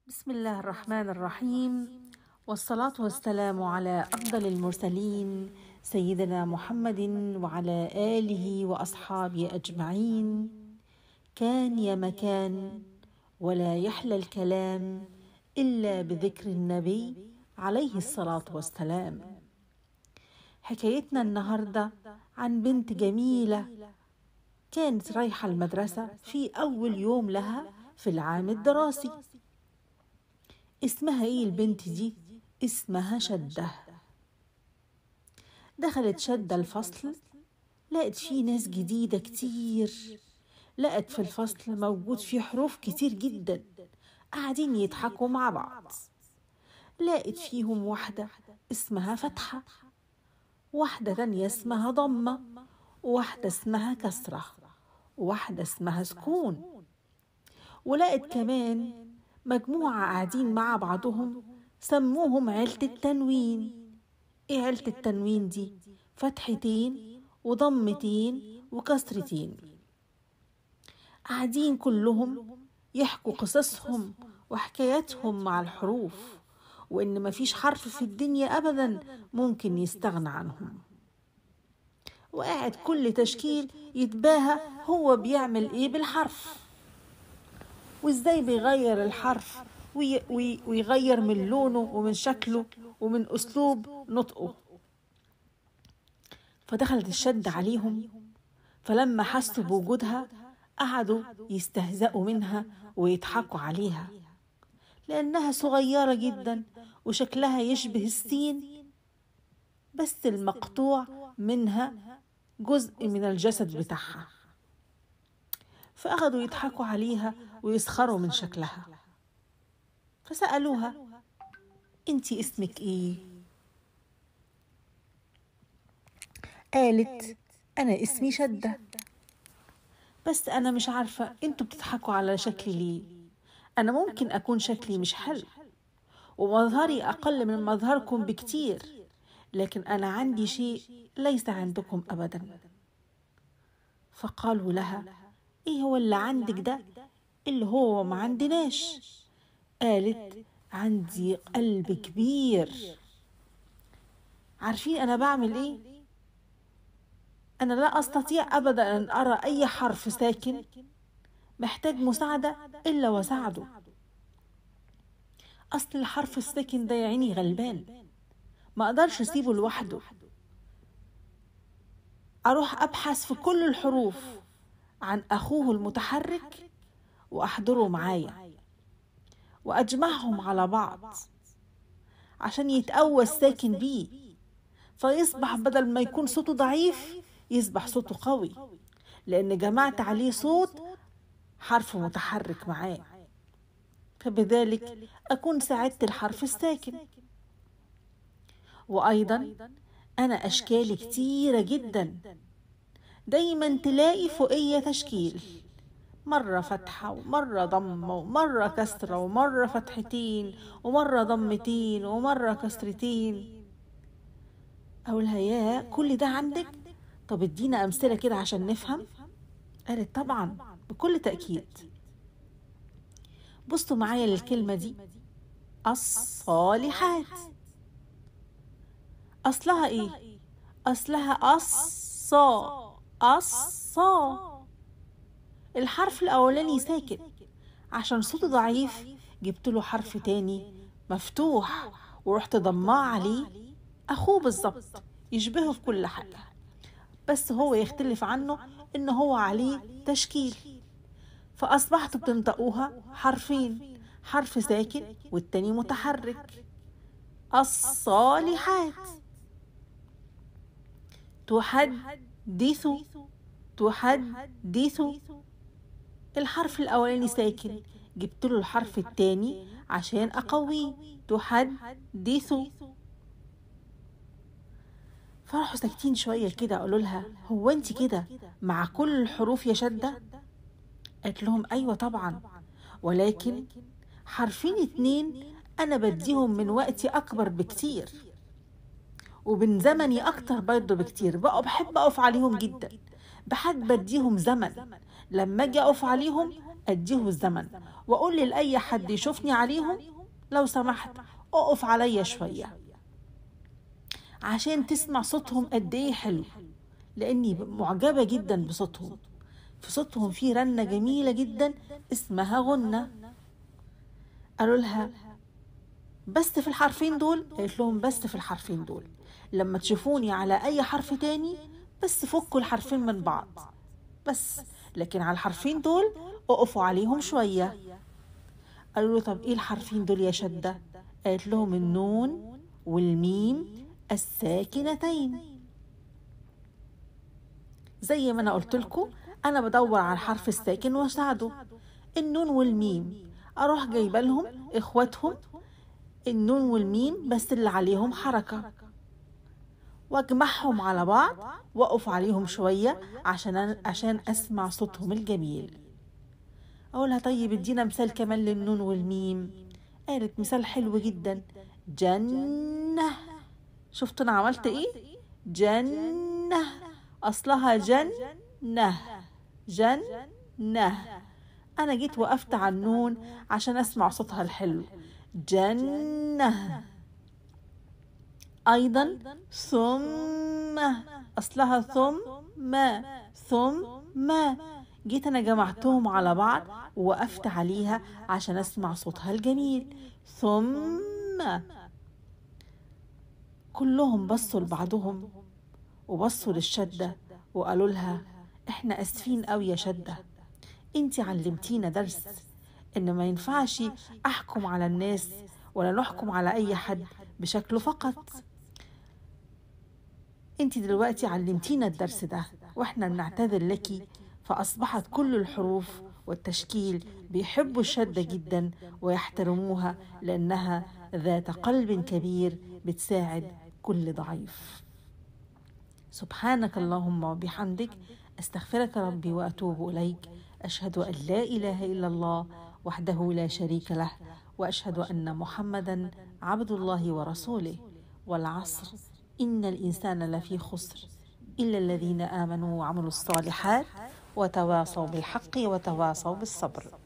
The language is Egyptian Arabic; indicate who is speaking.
Speaker 1: بسم الله الرحمن الرحيم والصلاة والسلام على أفضل المرسلين سيدنا محمد وعلى آله وأصحابه أجمعين كان يا مكان ولا يحلى الكلام إلا بذكر النبي عليه الصلاة والسلام حكايتنا النهاردة عن بنت جميلة كانت رايحة المدرسة في أول يوم لها في العام الدراسي اسمها ايه البنت دي اسمها شدة دخلت شدة الفصل لقت فيه ناس جديدة كتير لقت في الفصل موجود فيه حروف كتير جدا قاعدين يضحكوا مع بعض لقت فيهم واحدة اسمها فتحة واحدة تانية اسمها ضمة وواحدة اسمها كسرة وواحدة اسمها سكون ولقت كمان مجموعة قاعدين مع بعضهم سموهم عيلة التنوين ايه عيلة التنوين دي فتحتين وضمتين وكسرتين قاعدين كلهم يحكوا قصصهم وحكاياتهم مع الحروف وإن مفيش حرف في الدنيا أبدا ممكن يستغنى عنهم وقاعد كل تشكيل يتباهى هو بيعمل ايه بالحرف وازاي بيغير الحرف وي وي ويغير من لونه ومن شكله ومن اسلوب نطقه فدخلت الشد عليهم فلما حسوا بوجودها قعدوا يستهزئوا منها ويضحكوا عليها لانها صغيره جدا وشكلها يشبه السين بس المقطوع منها جزء من الجسد بتاعها فأخذوا يضحكوا عليها ويسخروا من شكلها فسألوها انتي اسمك ايه قالت انا اسمي شدة بس انا مش عارفة انتوا بتضحكوا على شكلي ليه انا ممكن اكون شكلي مش حلو ومظهري اقل من مظهركم بكتير لكن انا عندي شيء ليس عندكم ابدا فقالوا لها ايه هو اللي عندك ده اللي هو ما عندناش قالت عندي قلب كبير عارفين انا بعمل ايه انا لا استطيع ابدا ان ارى اي حرف ساكن محتاج مساعده الا وساعده اصل الحرف الساكن ده يا عيني غلبان ما اقدرش اسيبه لوحده اروح ابحث في كل الحروف عن اخوه المتحرك واحضره معايا واجمعهم على بعض عشان يتقوى الساكن بيه فيصبح بدل ما يكون صوته ضعيف يصبح صوته قوي لان جمعت عليه صوت حرف متحرك معاه فبذلك اكون ساعدت الحرف الساكن وايضا انا اشكالي كتيره جدا دايما تلاقي فوقية تشكيل مرة فتحة ومرة ضمة ومرة كسرة ومرة فتحتين ومرة ضمتين ومرة كسرتين أقولها يا كل ده عندك طب ادينا أمثلة كده عشان نفهم قالت طبعا بكل تأكيد بصوا معايا للكلمة دي الصالحات أصلها إيه؟ أصلها الصا الصا الحرف الأولاني ساكن عشان صوته ضعيف جبت له حرف تاني مفتوح ورحت ضماه عليه أخوه بالظبط يشبهه في كل حاجة بس هو يختلف عنه إن هو عليه تشكيل فأصبحتوا بتنطقوها حرفين حرف ساكن والتاني متحرك الصالحات تحدث تحدث الحرف الأولاني ساكن جبت له الحرف التاني عشان أقويه تحدث فرحوا ساكتين شوية كده قالوا لها هو انت كده مع كل الحروف يا شدة قالت لهم أيوة طبعا ولكن حرفين اتنين أنا بديهم من وقتي أكبر بكتير ومن زمني أكتر برضه بكتير بقوا بحب أقف عليهم جدا بحب بديهم زمن لما أجي أقف عليهم أديه الزمن وأقول لأي حد يشوفني عليهم لو سمحت أقف عليا شوية عشان تسمع صوتهم قد إيه حلو لأني معجبة جدا بصوتهم في صوتهم في رنة جميلة جدا اسمها غنة قالوا لها بس في الحرفين دول قالت لهم بس في الحرفين دول لما تشوفوني على أي حرف تاني بس فكوا الحرفين من بعض بس لكن على الحرفين دول اقفوا عليهم شوية قالوا له طب ايه الحرفين دول يا شدة قالت لهم النون والميم الساكنتين زي ما انا قلت لكم انا بدور على الحرف الساكن واساعده النون والميم اروح جايبه لهم اخواتهم النون والميم بس اللي عليهم حركه واجمعهم على بعض واقف عليهم شويه عشان عشان اسمع صوتهم الجميل اقولها طيب ادينا مثال كمان للنون والميم قالت مثال حلو جدا جنه شفت انا عملت ايه جنه اصلها جنه جنه انا جيت وقفت على النون عشان اسمع صوتها الحلو جنه ايضا ثم اصلها ثم ثم جيت انا جمعتهم على بعض ووقفت عليها عشان اسمع صوتها الجميل ثم كلهم بصوا لبعضهم وبصوا للشدة وقالوا لها احنا اسفين قوي يا شدة انت علمتينا درس ان ما ينفعش احكم على الناس ولا نحكم على اي حد بشكله فقط انت دلوقتي علمتينا الدرس ده واحنا بنعتذر لك فاصبحت كل الحروف والتشكيل بيحبوا الشدة جدا ويحترموها لانها ذات قلب كبير بتساعد كل ضعيف سبحانك اللهم وبحمدك استغفرك ربي واتوب اليك اشهد ان لا اله الا الله وحده لا شريك له واشهد ان محمدا عبد الله ورسوله والعصر ان الانسان لفي خسر الا الذين امنوا وعملوا الصالحات وتواصوا بالحق وتواصوا بالصبر